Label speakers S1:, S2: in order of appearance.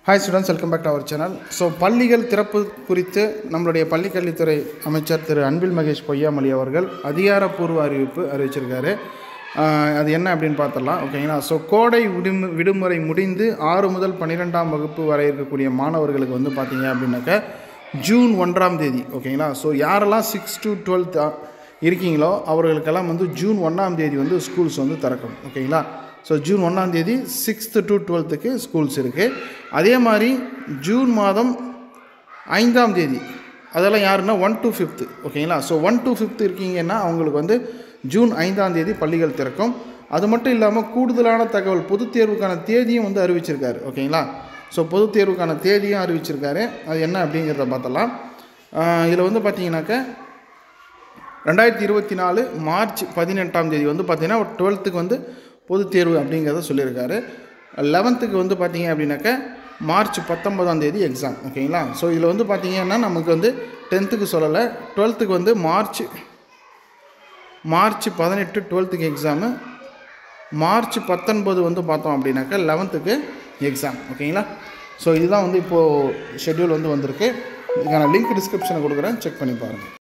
S1: hi students welcome back to our channel so பள்ளிகள் திறப்பு குறித்து நம்மளுடைய பள்ளிக்கல்வித்துறை அமைச்சர் திரு அன்பில் மகேஷ் பொய்யாமொழி அவர்கள் அதிகாரப்பூர்வ அறிவிப்பு அறிவிச்சிருக்காரு ஆஹ் அது என்ன அப்படின்னு பார்த்துடலாம் ஓகேங்களா ஸோ கோடை விடுமு விடுமுறை முடிந்து ஆறு முதல் பன்னிரெண்டாம் வகுப்பு வரை இருக்கக்கூடிய மாணவர்களுக்கு வந்து பார்த்தீங்க அப்படின்னாக்க ஜூன் ஒன்றாம் தேதி ஓகேங்களா ஸோ யாரெல்லாம் சிக்ஸ் டு டுவெல்த் இருக்கீங்களோ அவர்களுக்கெல்லாம் வந்து ஜூன் ஒன்றாம் தேதி வந்து ஸ்கூல்ஸ் வந்து திறக்கணும் ஓகேங்களா ஸோ ஜூன் ஒன்றாம் தேதி சிக்ஸ்த்து டு டுவெல்த்துக்கு ஸ்கூல்ஸ் இருக்குது அதே மாதிரி ஜூன் மாதம் ஐந்தாம் தேதி அதெல்லாம் யாருன்னா ஒன் டு ஃபிஃப்த்து ஓகேங்களா ஸோ ஒன் டு ஃபிஃப்த்து இருக்கீங்கன்னா அவங்களுக்கு வந்து ஜூன் ஐந்தாம் தேதி பள்ளிகள் திறக்கும் அது மட்டும் இல்லாமல் கூடுதலான தகவல் பொதுத் தேர்வுக்கான தேதியும் வந்து அறிவிச்சிருக்காரு ஓகேங்களா ஸோ பொதுத் தேர்வுக்கான தேதியும் அறிவிச்சிருக்காரு அது என்ன அப்படிங்கிறத பார்த்தலாம் இதில் வந்து பார்த்தீங்கன்னாக்க ரெண்டாயிரத்தி இருபத்தி நாலு மார்ச் பதினெட்டாம் தேதி வந்து பார்த்தீங்கன்னா டுவெல்த்துக்கு வந்து பொதுத் தேர்வு அப்படிங்கிறத சொல்லியிருக்காரு லெவன்த்துக்கு வந்து பார்த்தீங்க அப்படின்னாக்க மார்ச் பத்தொன்பதாம் தேதி எக்ஸாம் ஓகேங்களா ஸோ இதில் வந்து பார்த்தீங்கன்னா நமக்கு வந்து டென்த்துக்கு சொல்லலை டுவெல்த்துக்கு வந்து மார்ச் மார்ச் பதினெட்டு டுவெல்த்துக்கு எக்ஸாமு மார்ச் பத்தொன்பது வந்து பார்த்தோம் அப்படின்னாக்கா லெவன்த்துக்கு எக்ஸாம் ஓகேங்களா ஸோ இதுதான் வந்து இப்போது ஷெட்யூல் வந்து வந்திருக்கு இதுக்கான லிங்க் டிஸ்கிரிப்ஷனில் கொடுக்குறேன் செக் பண்ணி பாருங்கள்